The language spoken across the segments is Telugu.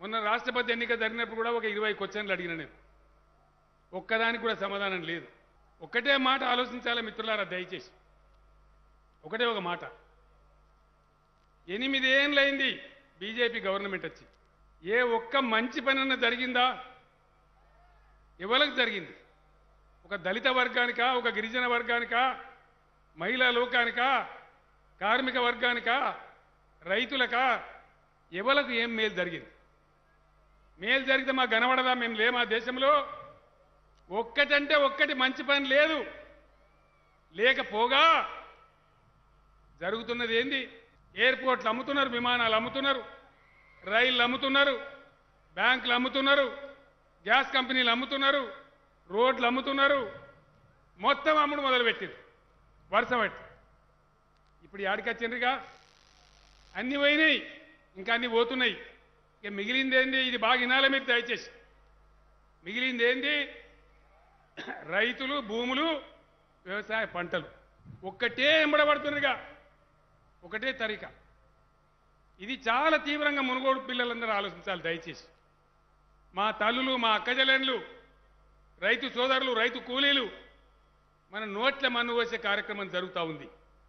మొన్న రాష్ట్రపతి ఎన్నిక జరిగినప్పుడు కూడా ఒక ఇరవై క్వశ్చన్లు అడిగిన నేను ఒక్కదానికి కూడా సమాధానం లేదు ఒక్కటే మాట ఆలోచించాలి మిత్రులారా దయచేసి ఒకటే ఒక మాట ఎనిమిదేళ్ళైంది బీజేపీ గవర్నమెంట్ వచ్చి ఏ ఒక్క మంచి పనన్నా జరిగిందా ఎవరికి జరిగింది ఒక దళిత వర్గానికా ఒక గిరిజన వర్గానికా మహిళా లోకానికా కార్మిక వర్గానికా రైతులకా ఎవలకు ఏం మేలు జరిగింది మేలు జరిగితే మాకు కనబడదా మేము లేమా దేశంలో ఒక్కటంటే ఒక్కటి మంచి పని లేదు లేకపోగా జరుగుతున్నది ఏంది ఎయిర్పోర్ట్లు అమ్ముతున్నారు విమానాలు అమ్ముతున్నారు రైళ్ళు అమ్ముతున్నారు బ్యాంకులు అమ్ముతున్నారు గ్యాస్ కంపెనీలు అమ్ముతున్నారు రోడ్లు అమ్ముతున్నారు మొత్తం అమ్ముడు మొదలుపెట్టింది వరుస పెట్టి ఇప్పుడు యాడికి వచ్చిండ్రుగా అన్ని పోయినాయి ఇంకా అన్ని పోతున్నాయి ఇక మిగిలింది ఏంది ఇది బాగా వినాలి మీరు దయచేసి మిగిలింది ఏంది రైతులు భూములు వ్యవసాయ పంటలు ఒక్కటే ఎంబడబడుతుందిగా ఒకటే తరిక ఇది చాలా తీవ్రంగా మునుగోడు పిల్లలందరూ ఆలోచించాలి దయచేసి మా తల్లులు మా అక్కజలెండ్లు రైతు సోదరులు రైతు కూలీలు మన నోట్ల మన్ను వేసే కార్యక్రమం జరుగుతూ ఉంది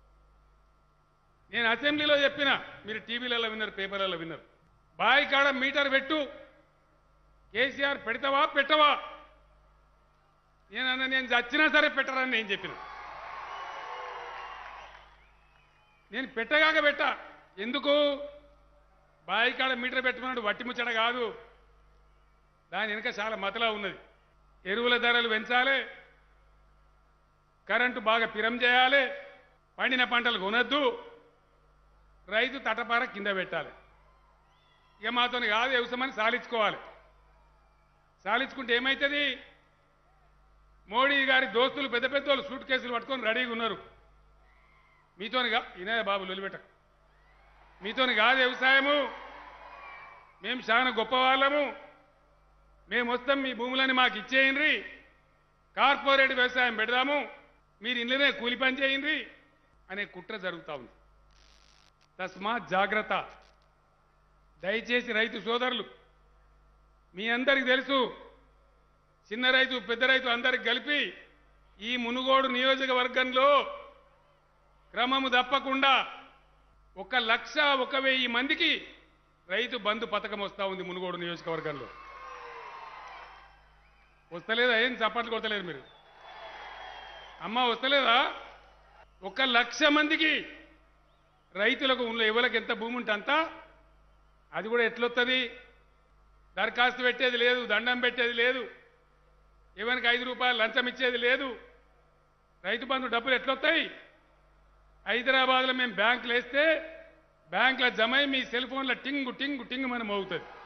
నేను అసెంబ్లీలో చెప్పిన మీరు టీవీలలో విన్నారు పేపర్లలో విన్నారు బాయి కాడ మీటర్ పెట్టు కేసీఆర్ పెడతావా పెట్టవా నేనన్నా నేను చచ్చినా సరే పెట్టరని నేను చెప్పిన నేను పెట్టగాక పెట్టా ఎందుకు బాయి కాడ మీటర్ పెట్టమన్నాడు వట్టి ముచ్చట కాదు దాని వెనుక చాలా మతలా ఉన్నది ఎరువుల ధరలు పెంచాలి కరెంటు బాగా పిరం చేయాలి పండిన పంటలు కొనొద్దు రైతు తటపార కింద పెట్టాలి ఇక మాతో కాదు వ్యవసాయమని సాలించుకోవాలి సాలించుకుంటే ఏమవుతుంది మోడీ గారి దోస్తులు పెద్ద పెద్ద వాళ్ళు సూట్ కేసులు పట్టుకొని రెడీగా ఉన్నారు మీతోని కా ఇనే బాబు లొలిపెట్ట మీతోని కాదు వ్యవసాయము మేము చాలా గొప్పవాళ్ళము మేము వస్తాం మీ భూములని మాకు ఇచ్చేయండి కార్పొరేట్ వ్యవసాయం పెడదాము మీరు ఇళ్ళనే కూలి పని చేయండి అనే కుట్ర జరుగుతూ ఉంది తస్మాత్ జాగ్రత్త దయచేసి రైతు సోదరులు మీ అందరికి తెలుసు చిన్న రైతు పెద్ద రైతు అందరికి కలిపి ఈ మునుగోడు నియోజకవర్గంలో క్రమము తప్పకుండా ఒక లక్ష ఒక వెయ్యి మందికి రైతు బంధు పథకం వస్తూ ఉంది మునుగోడు నియోజకవర్గంలో వస్తలేదా ఏం చప్పట్లు కొట్టలేదు మీరు అమ్మ వస్తలేదా ఒక లక్ష మందికి రైతులకు ఉన్న ఎవరికి ఎంత భూమి ఉంటే అంత అది కూడా ఎట్లొస్తుంది దరఖాస్తు పెట్టేది లేదు దండం పెట్టేది లేదు ఎవరికి ఐదు రూపాయలు లంచం ఇచ్చేది లేదు రైతు బంధు డబ్బులు ఎట్లొస్తాయి హైదరాబాద్లో మేము బ్యాంకులు వేస్తే బ్యాంకులో జమ అయి మీ సెల్ ఫోన్లో టింగు టింగు టింగు మనం అవుతుంది